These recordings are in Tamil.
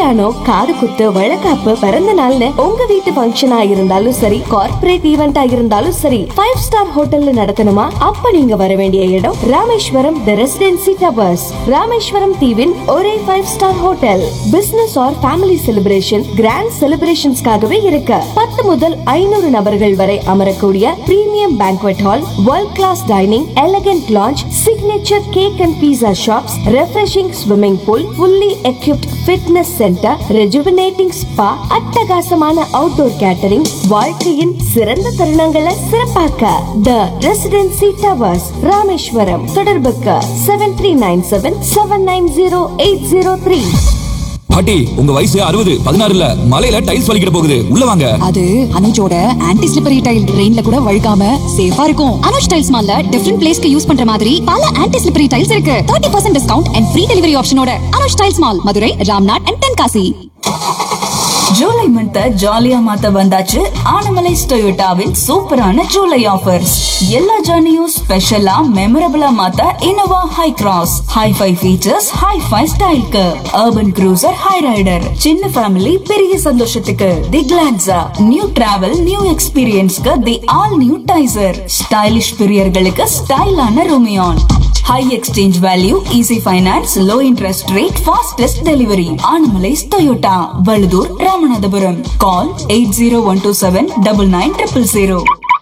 கல்யாணம் காது குத்து வழக்காப்பு பிறந்த நாள்னு உங்க வீட்டு ஃபங்க்ஷனா இருந்தாலும் சரி கார்ப்பரேட் ஈவெண்டா இருந்தாலும் சரி ஃபைவ் ஸ்டார் ஹோட்டல்ல நடத்தணுமா அப்ப நீங்க வர வேண்டிய இடம் Rameswaram the Residency Towers Rameswaram தீவின் ஒரே five star hotel business or family celebration grand செலிப்ரேஷன்ஸ்க்காகவே இருக்கு பத்து முதல் ஐநூறு நபர்கள் வரை அமரக்கூடிய premium banquet hall world class dining elegant lounge signature cake and pizza shops refreshing swimming pool fully equipped fitness centre rejuvenating spa அட்டகாசமான அவுட்டோர் கேட்டரிங் வாழ்க்கையின் சிறந்த தருணங்களை சிறப்பாக்க த ரெசிடென்சி டவர்ஸ் ராமேஸ்வரம் தொடர்புக்கு seven three nine seven seven nine zero eight zero three பாட்டி உங்க வயசு அறுபது பதினாறுல மலையில டைல்ஸ் வலிக்கிட போகுது உள்ள வாங்க அது அனுஜோட ஆன்டி ஸ்லிப்பரி டைல் ரெயின்ல கூட வழுக்காம சேஃபா இருக்கும் அனுஜ் டைல்ஸ் மால்ல டிஃபரெண்ட் பிளேஸ்க்கு யூஸ் பண்ற மாதிரி பல ஆன்டி ஸ்லிப்பரி டைல்ஸ் இருக்கு 30% percent discount and free delivery ஆப்ஷனோட Anuj tiles mall Madurai Ramnad and Tenkasi July month ஜாலியா மாத்த வந்தாச்சு ஆனமலைஸ் டொயோட்டாவின் சூப்பரான ஜூலை ஆஃபர்ஸ் எல்லா ஜர்னியும் ஸ்பெஷலா மெமரபிளா மாத்த Innova Hycross hi fi features hi fi ஸ்டைல்க்கு அர்பன் க்ரூசர் ஹை ரைடர் சின்ன ஃபேமிலி பெரிய சந்தோஷத்துக்கு the Glanza new travel new எக்ஸ்பீரியன்ஸ்க்கு the all new Taisor stylish பிரியர்களுக்கு ஸ்டைலான Rumion high exchange value easy finance low interest rate fastest delivery Anamallais Toyota Valuthur Ramanathapuram call eight zero one two seven double nine triple zero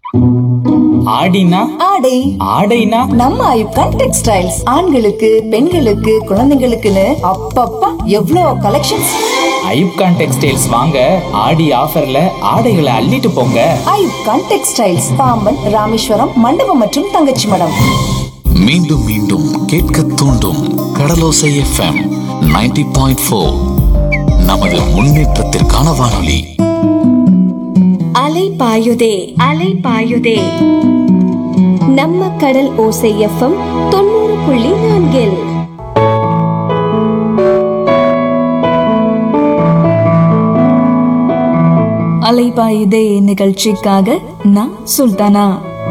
ஆடினா ஆடை ஆடைனா நம்ம ஐப்கான் டெக்ஸ்டைல்ஸ் ஆண்களுக்கு பெண்களுக்கு குழந்தைங்களுக்குன்னு அப்பப்பா எவ்வளோ கலெக்ஷன்ஸ் ஐப்கான் டெக்ஸ்டைல்ஸ் வாங்க ஆடி ஆஃபர்ல ஆடைகளை அள்ளிட்டு போங்க ஐப்கான் டெக்ஸ்டைல்ஸ் பாம்பன் ராமேஸ்வரம் மண்டபம் மற்றும் தங்கச்சி மடம் மீண்டும் மீண்டும் கேட்க தூண்டும் கடலோசை எஃப்எம் 90.4 பாயிண்ட் ஃபோர் நமது முன்னேற்றத்திற்கான வானொலி அலை பாயுதே அலை பாயுதே நம்ம கடல் ஓசை எஃப்எம் தொண்ணூறு புள்ளி நான்கில் அலைபாயுதே நிகழ்ச்சிக்காக நான் சுல்தானா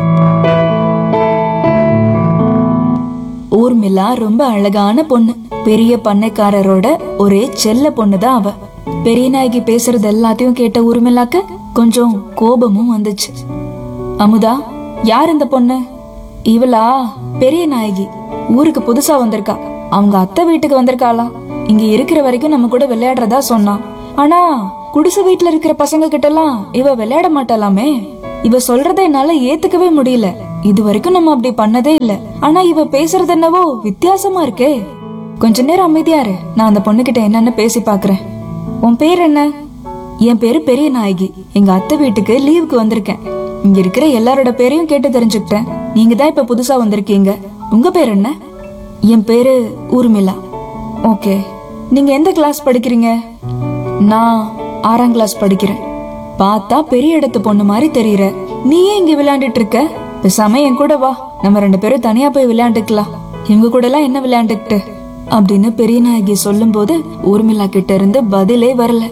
ஊர்மிளா ரொம்ப அழகான பொண்ணு பெரிய பண்ணைக்காரரோட ஒரே செல்ல பொண்ணு தான் அவ பெரிய நாயகி பேசுறது எல்லாத்தையும் கேட்ட ஊர்மிளாக்கு கொஞ்சம் கோபமும் வந்துச்சு அமுதா யார் இந்த பொண்ணு இவளா பெரிய நாயகி ஊருக்கு புதுசா வந்திருக்கா அவங்க அத்தை வீட்டுக்கு வந்திருக்காளாம் இங்க இருக்கிற வரைக்கும் நம்ம கூட விளையாடுறதா சொன்னான் ஆனா குடிசை வீட்டுல இருக்கிற பசங்க கிட்ட எல்லாம் இவ விளையாட மாட்டாளாமே இவ சொல்றத என்னால ஏத்துக்கவே முடியல இது வரைக்கும் நம்ம அப்படி பண்ணதே இல்ல ஆனா இவ பேசுறது என்னவோ வித்தியாசமா இருக்கே கொஞ்ச நேரம் அமைதியா இரு நான் அந்த பொண்ணுகிட்ட என்னன்னு பேசி பாக்குறேன் உன் பேர் என்ன என் பேரு பெரிய நாயகி எங்க அத்தை வீட்டுக்கு லீவுக்கு வந்திருக்கேன் இங்க இருக்கிற எல்லாரோட பேரையும் கேட்டு தெரிஞ்சுக்கிட்டேன் நீங்க தான் இப்ப புதுசா வந்திருக்கீங்க உங்க பேர் என்ன என் பேரு ஊர்மிளா ஓகே நீங்க எந்த கிளாஸ் படிக்கிறீங்க நான் ஆறாம் கிளாஸ் படிக்கிறேன் பார்த்தா பெரிய இடத்து பொண்ணு மாதிரி தெரியற நீ ஏன் இங்க விளையாண்டுட்டு இருக்க பேசாம என் கூட வா நம்ம ரெண்டு பேரும் தனியா போய் விளையாண்டுக்கலாம் இவங்க கூட எல்லாம் என்ன விளையாண்டுக்கிட்டு அப்படின்னு பெரிய நாயகி சொல்லும் போது ஊர்மிளா கிட்ட இருந்து பதிலே வரல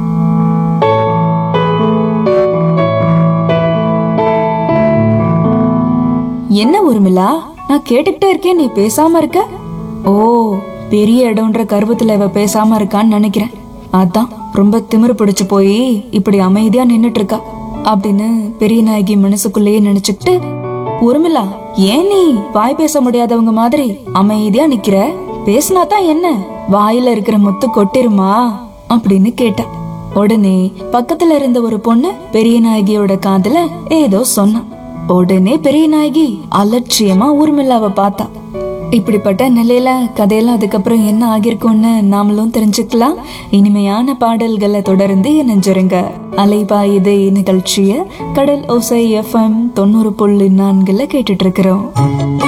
என்ன ஊர்மிளா நான் கேட்டுக்கிட்டே இருக்கேன் நீ பேசாம இருக்க ஓ பெரிய இடம்ன்ற கர்வத்துல இவ பேசாம இருக்கான்னு நினைக்கிறேன் அதான் ரொம்ப திமிரு பிடிச்சு போய் இப்படி அமைதியா நின்னுட்டு இருக்கா அப்படின்னு பெரிய நாயகி மனசுக்குள்ளேயே நினைச்சுக்கிட்டு உருமிளா ஏன் நீ வாய் பேச முடியாதவங்க மாதிரி அமைதியா நிக்கிற பேசினா தான் என்ன வாயில இருக்கிற முத்து கொட்டிருமா அப்படின்னு கேட்டா உடனே பக்கத்துல இருந்த ஒரு பொண்ணு பெரிய நாயகியோட காதுல ஏதோ சொன்னான் உடனே பெரிய நாயகி அலட்சியமா ஊர்மில்லாவ பார்த்தா இப்படிப்பட்ட நிலையில கதையெல்லாம் அதுக்கப்புறம் என்ன ஆகிருக்கும்னு நாமளும் தெரிஞ்சுக்கலாம் இனிமையான பாடல்களை தொடர்ந்து இணைஞ்சிருங்க அலைபாயுதே நிகழ்ச்சிய கடல் ஓசை எஃப்எம் தொண்ணூறு புள்ளி நான்குல கேட்டுட்டு இருக்கிறோம்